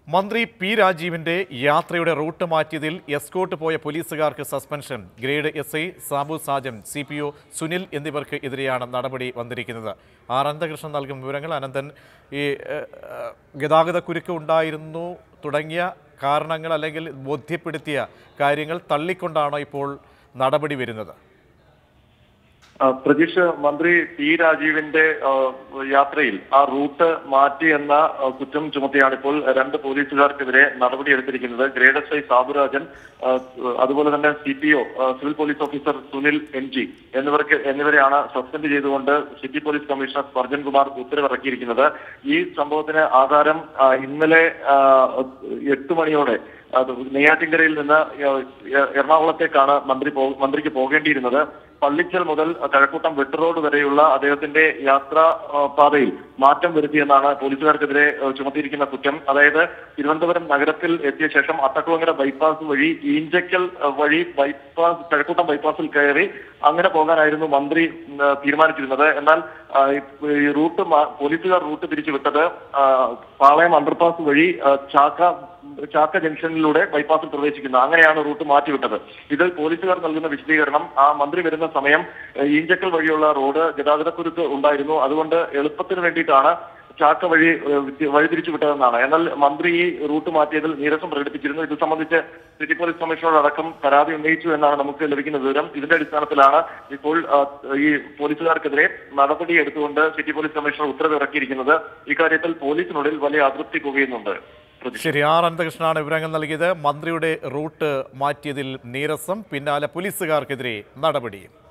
മന്ത്രി പി രാജീവിന്റെ യാത്രയുടെ root മാറ്റിയതിൽ escort പോയ പോലീസുകാർക്ക് suspension grade S I Sabu Sajan C P O Sunil എന്നിവർക്ക് എതിരെയാണ് നടപടി വന്നിരിക്കുന്നത് ആർ അനന്തകൃഷ്ണൻ നൽകും വിവരങ്ങൾ അനന്തൻ ഈ ഏഹ്, ഏഹ്, ഗതാഗതക്കുരുക്ക് ഉണ്ടായിരുന്നു തുടങ്ങിയ കാരണങ്ങൾ അല്ലെങ്കിൽ ബോധ്യപ്പെടുത്തിയ കാര്യങ്ങൾ തള്ളിക്കൊണ്ടാണോ ഇപ്പോൾ നടപടി വരുന്നത് ആ, പ്രതീഷ് മന്ത്രി പി രാജീവിന്റെ ആ, യാത്രയിൽ ആ റൂട്ട് മാറ്റി എന്ന ആ, കുറ്റം ചുമത്തിയാണ് ഇപ്പോൾ രണ്ട് പോലീസുകാർക്കെതിരെ നടപടിയെടുത്തിരിക്കുന്നത് ഗ്രേഡ് എസ് ഐ സാബുരാജൻ ആ, അതുപോലെ തന്നെ C P O civil police officer Sunil M G എന്നിവർക്ക് എന്നിവരെയാണ് സസ്പെൻഡ് ചെയ്തുകൊണ്ട് city police commissioner Sparjan Kumar ഉത്തരവിറക്കിയിരിക്കുന്നത് ഈ സംഭവത്തിന് ആധാരം ആ, ഇന്നലെ ആ, എട്ട് മണിയോടെ അത് നെയ്യാറ്റിൻകരയിൽ നിന്ന് എ- എറണാകുളത്തേക്കാണ് മന്ത്രി പോ- മന്ത്രിക്ക് പോകേണ്ടിയിരുന്നത് പള്ളിച്ചൽ മുതൽ കഴക്കൂട്ടം വെട്ട് റോഡ് വരെയുള്ള അദ്ദേഹത്തിന്റെ യാത്രാ ആ, പാതയിൽ മാറ്റം വരുത്തിയെന്നാണ് പോലീസുകാർക്കെതിരെ ആ, ചുമത്തിയിരിക്കുന്ന കുറ്റം അതായത് തിരുവനന്തപുരം നഗരത്തിൽ എത്തിയ ശേഷം അട്ടക്കുളങ്ങര ബൈപ്പാസ് വഴി ഈഞ്ചക്കൽ ആ, വഴി ബൈപ്പാസ് കഴക്കൂട്ടം ബൈപ്പാസിൽ കയറി അങ്ങനെ പോകാനായിരുന്നു മന്ത്രി ഉം, ആ, തീരുമാനിച്ചിരുന്നത് എന്നാൽ ആ, ഈ- ഈ റൂട്ട് മാ- പോലീസുകാർ റൂട്ട് തിരിച്ചു വിട്ടത് ആ, പാളയം അണ്ടർപാസ് വഴി ആ, ചാക്ക ചാക്ക ജംഗ്ഷനിലൂടെ ബൈപ്പാസിൽ പ്രവേശിക്കുന്നത് അങ്ങനെയാണ് റൂട്ട് മാറ്റിവിട്ടത് ഇതിൽ പോലീസുകാർ നൽകുന്ന വിശദീകരണം ആ മന്ത്രി വരുന്ന സമയം ഏഹ്, ഈഞ്ചക്കൽ വഴിയുള്ള റോഡ് ഗതാഗതക്കുരുക്ക് ഉണ്ടായിരുന്നു അതുകൊണ്ട് എളുപ്പത്തിന് വേണ്ടിയിട്ടാണ് ചാക്ക വഴി ഏഹ്, വിട്ട് വഴിതിരിച്ചു വിട്ടതെന്നാണ് എന്നാൽ മന്ത്രി ഈ റൂട്ട് മാറ്റിയതിൽ നീരസം പ്രകടിപ്പിച്ചിരുന്നു ഇത് സംബന്ധിച്ച് സിറ്റി പോലീസ് കമ്മീഷണറോട് അടക്കം പരാതി ഉന്നയിച്ചു എന്നാണ് നമുക്ക് ലഭിക്കുന്ന വിവരം ഇതിന്റെ അടിസ്ഥാനത്തിലാണ് ഇപ്പോൾ ആ, ഈ പോലീസുകാർക്കെതിരെ നടപടി എടുത്തുകൊണ്ട് സിറ്റി പോലീസ് കമ്മീഷണർ ഉത്തരവ് ഇറക്കിയിരിക്കുന്നത് ഇക്കാര്യത്തിൽ പോലീസിനുള്ളിൽ വലിയ അതൃപ്തി പുകയുന്നുണ്ട് പ്രതീക്ഷ ശരി ആർ അനന്തകൃഷ്ണനാണ് വിവരങ്ങൾ നൽകിയത് മന്ത്രിയുടെ റൂട്ട് മാറ്റിയതിൽ നീരസം പിന്നാലെ പോലീസുകാർക്കെതിരെ നടപടിയും